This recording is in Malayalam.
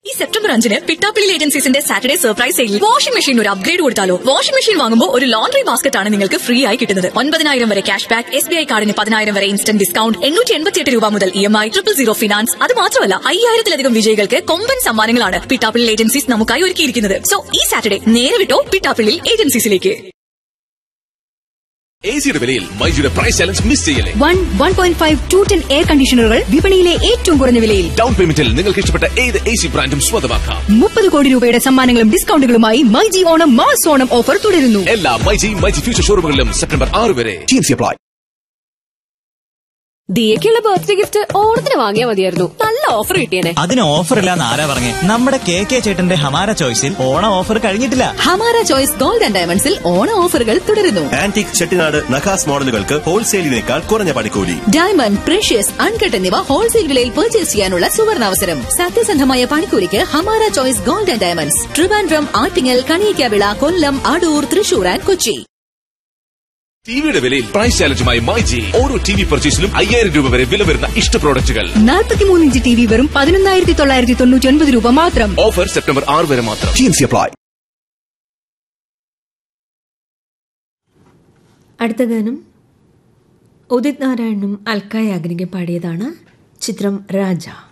ഈ സെപ്റ്റംബർ അഞ്ചിന് പിട്ടാപ്പിള്ളി ഏജൻസീസിന്റെ സാറ്റർഡേ സർപ്രൈസ് സെയിലിൽ വാഷിംഗ് മെഷീൻ ഒരു അപ്ഗ്രേഡ് കൊടുത്താലോ വാഷിംഗ് മെഷീൻ വാങ്ങുമ്പോൾ ഒരു ലോണ്ടറി ബാസ്ക്കറ്റ് ആണ് നിങ്ങൾക്ക് ഫ്രീ ആയി കിട്ടുന്നത് ഒൻപതിനായിരം വരെ cash back S B I കാർഡിന് പതിനായിരം വരെ ഇൻസ്റ്റന്റ് ഡിസ്കൗണ്ട് എണ്ണൂറ്റി എൺപത്തിയെട്ട് രൂപ മുതൽ E M I triple zero finance അത് മാത്രമല്ല അയ്യായിരത്തിലധികം വിജയികൾക്ക് കൊമ്പൻ സമ്മാനങ്ങളാണ് പിട്ടാപ്പിള്ളി ഏജൻസീസ് നമുക്കായി ഒരുക്കിയിരിക്കുന്നത് സോ ഈ സാറ്റർഡേ നേരെ വിട്ടോ പിട്ടാപ്പിള്ളി ഏജൻസീസിലേക്ക് എ സിയുടെ വിലയിൽ മൈജിയുടെ പ്രൈസ് ചലഞ്ച് മിസ് ചെയ്യല്ലേ one one point five two ton air കണ്ടീഷണറുകൾ വിപണിയിലെ ഏറ്റവും കുറഞ്ഞ വിലയിൽ ഡൗൺ പേയ്മെന്റിൽ നിങ്ങൾക്ക് ഇഷ്ടപ്പെട്ട ഏത് എ സി ബ്രാൻഡും സ്വന്തമാക്കാം മുപ്പത് കോടി രൂപയുടെ സമ്മാനങ്ങളും ഡിസ്കൗണ്ടുകളുമായി മൈജി ഓണം മാസ് ഓണം ഓഫർ തുടരുന്നു എല്ലാ മൈജി മൈജി ഫ്യൂച്ചർ ഷോറൂമുകളിലും സെപ്റ്റംബർ ആറ് വരെ ടി അപ്ലൈ ദിയക്കുള്ള ബർത്ത്ഡേ ഗിഫ്റ്റ് ഓണത്തിന് വാങ്ങിയാൽ മതിയായിരുന്നു നല്ല ഓഫർ കിട്ടിയേനെ അതിന് ഓഫർ ഇല്ലാന്ന് ആരാ പറഞ്ഞേ നമ്മുടെ കെ കെ ചേട്ടന്റെ ഹമാര ചോയ്സിൽ ഓണം ഓഫർ കഴിഞ്ഞിട്ടില്ല ഹമാര ചോയ്സ് ഗോൾഡ് ആൻഡ് ഡയമണ്ട്സിൽ ഓണ ഓഫറുകൾ തുടരുന്നു ആന്റിക് ചെട്ടിനാട് നഖാസ് മോഡലുകൾക്ക് ഹോൾസെയിലിനേക്കാൾ കുറഞ്ഞ പണിക്കൂലി ഡയമണ്ട് പ്രഷ്യസ് അൺകട്ട് എന്നിവ ഹോൾസെയിൽ വിലയിൽ പർച്ചേസ് ചെയ്യാനുള്ള സുവർണാവസരം സത്യസന്ധമായ പണിക്കൂലിക്ക് Hamara choice gold and diamonds Trivandrum Attingal Kaniyakavila Kollam Adoor Thrissur and Kochi ടിവിയുടെ വിലയിൽ പ്രൈസ് ചാലഞ്ചുമായി മൈജി ഓരോ ടി വി പർച്ചേസിലും അയ്യായിരം രൂപ വരെ വില വരുന്ന ഇഷ്ട പ്രോഡക്റ്റുകൾ നാൽപ്പത്തിമൂന്ന് ഇഞ്ച് ടി വി വെറും പതിനൊന്നായിരത്തി തൊള്ളായിരത്തി തൊണ്ണൂറ്റി ഒൻപത് രൂപ മാത്രം ഓഫർ സെപ്റ്റംബർ ആറ് വരെ മാത്രം അപ്ലൈ അടുത്ത ഗാനം ഉദിത് നാരായണനും അൽക്കായ് അഗ്നിക പാടിയതാണ് ചിത്രം രാജ